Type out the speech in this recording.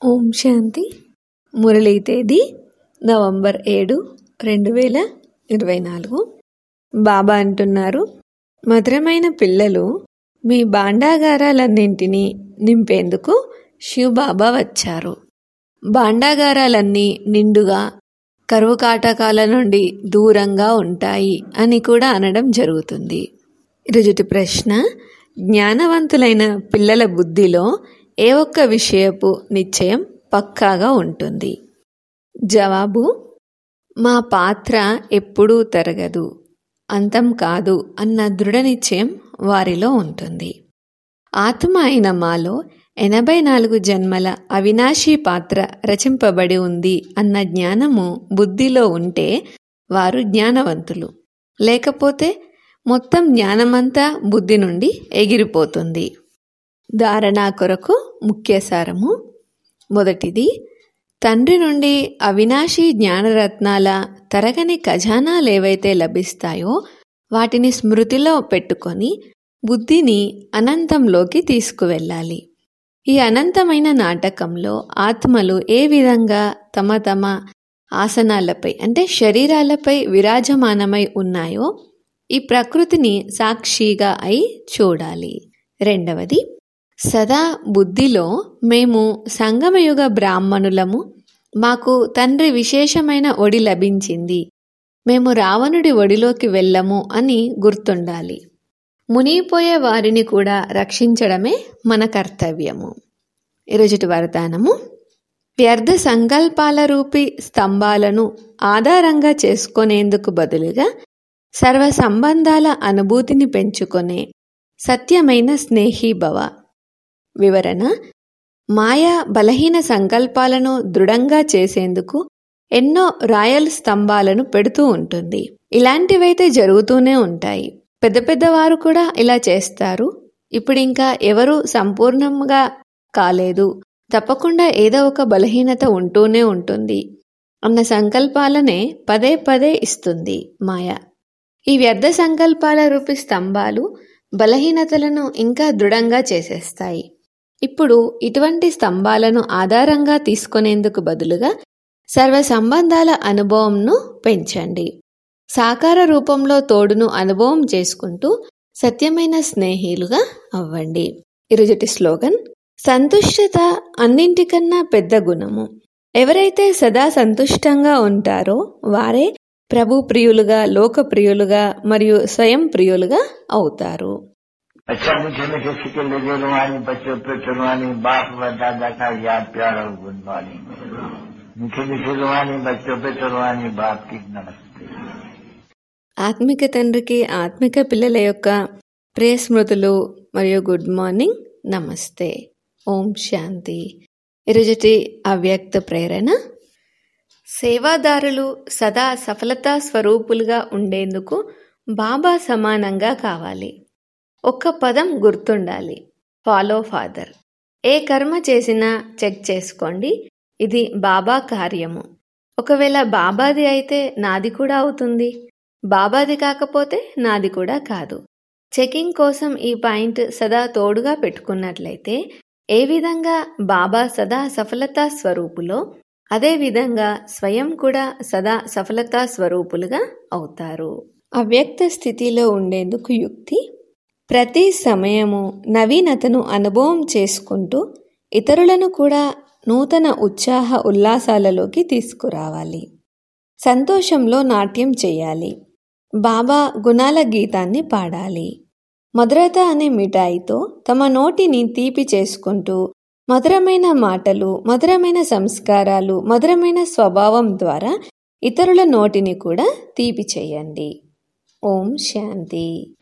ఓం శాంతి మురళీ తేదీ నవంబర్ ఏడు రెండు వేల ఇరవై నాలుగు బాబా అంటున్నారు మధురమైన పిల్లలు మీ భాండాగారాలన్నింటినీ నింపేందుకు శివ్ బాబా వచ్చారు భాండాగారాలన్నీ నిండుగా కరువు కాటకాల నుండి దూరంగా ఉంటాయి అని కూడా అనడం జరుగుతుంది ఈరోజుటి ప్రశ్న జ్ఞానవంతులైన పిల్లల బుద్ధిలో ఏ ఒక్క విషయపు నిశ్చయం పక్కాగా ఉంటుంది జవాబు మా పాత్ర ఎప్పుడూ తరగదు అంతం కాదు అన్న దృఢ నిశ్చయం వారిలో ఉంటుంది ఆత్మ అయిన మాలో ఎనభై నాలుగు జన్మల అవినాశీ పాత్ర రచింపబడి ఉంది అన్న జ్ఞానము బుద్ధిలో ఉంటే వారు జ్ఞానవంతులు లేకపోతే మొత్తం జ్ఞానమంతా బుద్ధి నుండి ఎగిరిపోతుంది ధారణా కొరకు ముఖ్య సారము మొదటిది తండ్రి నుండి అవినాశీ జ్ఞానరత్నాల తరగని ఖజానాలేవైతే లభిస్తాయో వాటిని స్మృతిలో పెట్టుకొని బుద్ధిని అనంతంలోకి తీసుకువెళ్ళాలి ఈ అనంతమైన నాటకంలో ఆత్మలు ఏ విధంగా తమ తమ ఆసనాలపై అంటే శరీరాలపై విరాజమానమై ఉన్నాయో ఈ ప్రకృతిని సాక్షిగా అయి చూడాలి రెండవది సదా బుద్ధిలో మేము సంగమయుగ బ్రాహ్మణులము మాకు తండ్రి విశేషమైన ఒడి లభించింది మేము రావణుడి ఒడిలోకి వెళ్ళము అని గుర్తుండాలి మునిగిపోయే వారిని కూడా రక్షించడమే మన కర్తవ్యము ఈరోజుటి వరదానము వ్యర్థ సంకల్పాల రూపి స్తంభాలను ఆధారంగా చేసుకునేందుకు బదులుగా సర్వ సంబంధాల అనుభూతిని పెంచుకొనే సత్యమైన స్నేహీభవ వివరణ మాయా బలహీన సంకల్పాలను దృఢంగా చేసేందుకు ఎన్నో రాయల్ స్తంభాలను పెడుతూ ఉంటుంది ఇలాంటివైతే జరుగుతూనే ఉంటాయి పెద్ద పెద్దవారు కూడా ఇలా చేస్తారు ఇప్పుడు ఇంకా ఎవరు సంపూర్ణంగా కాలేదు తప్పకుండా ఏదో ఒక బలహీనత ఉంటూనే ఉంటుంది అన్న సంకల్పాలనే పదే పదే ఇస్తుంది మాయ ఈ వ్యర్థ సంకల్పాల రూపి స్తంభాలు బలహీనతలను ఇంకా దృఢంగా చేసేస్తాయి ఇప్పుడు ఇటువంటి స్తంభాలను ఆధారంగా తీసుకునేందుకు బదులుగా సర్వ సంబంధాల అనుభవంను పెంచండి సాకార రూపంలో తోడును అనుభవం చేసుకుంటూ సత్యమైన స్నేహిలుగా అవ్వండి ఈరోజుటి స్లోగన్ సంతుష్టత అన్నింటికన్నా పెద్ద గుణము ఎవరైతే సదా సంతుష్టంగా ఉంటారో వారే ప్రభు ప్రియులుగా లోక ప్రియులుగా మరియు స్వయం ప్రియులుగా అవుతారు अच्छा मीठे मीठे सिक्के लगे रुहानी बच्चों पे चुनवानी बाप व दादा का याद प्यार और गुणवानी मीठे मीठे रुहानी बच्चों पे चुनवानी बाप की नमस्ते ఆత్మిక తండ్రికి ఆత్మిక పిల్లల యొక్క ప్రియ స్మృతులు మరియు గుడ్ మార్నింగ్ నమస్తే ఓం శాంతి ఈరోజుటి అవ్యక్త ప్రేరణ సేవాదారులు సదా సఫలతా స్వరూపులుగా ఉండేందుకు బాబా సమానంగా కావాలి ఒక్క పదం గుర్తుండాలి ఫాలో ఫాదర్ ఏ కర్మ చేసినా చెక్ చేసుకోండి ఇది బాబా కార్యము ఒకవేళ బాబాది అయితే నాది కూడా అవుతుంది బాబాది కాకపోతే నాది కూడా కాదు చెకింగ్ కోసం ఈ పాయింట్ సదా తోడుగా పెట్టుకున్నట్లయితే ఏ విధంగా బాబా సదా సఫలతా స్వరూపులో అదే విధంగా స్వయం కూడా సదా సఫలతా స్వరూపులుగా అవుతారు అవ్యక్త స్థితిలో ఉండేందుకు యుక్తి ప్రతి సమయము నవీనతను అనుభవం చేసుకుంటూ ఇతరులను కూడా నూతన ఉత్సాహ ఉల్లాసాలలోకి తీసుకురావాలి సంతోషంలో నాట్యం చేయాలి బాబా గుణాల గీతాన్ని పాడాలి మధురత అనే మిఠాయితో తమ నోటిని తీపి చేసుకుంటూ మధురమైన మాటలు మధురమైన సంస్కారాలు మధురమైన స్వభావం ద్వారా ఇతరుల నోటిని కూడా తీపి చేయండి ఓం శాంతి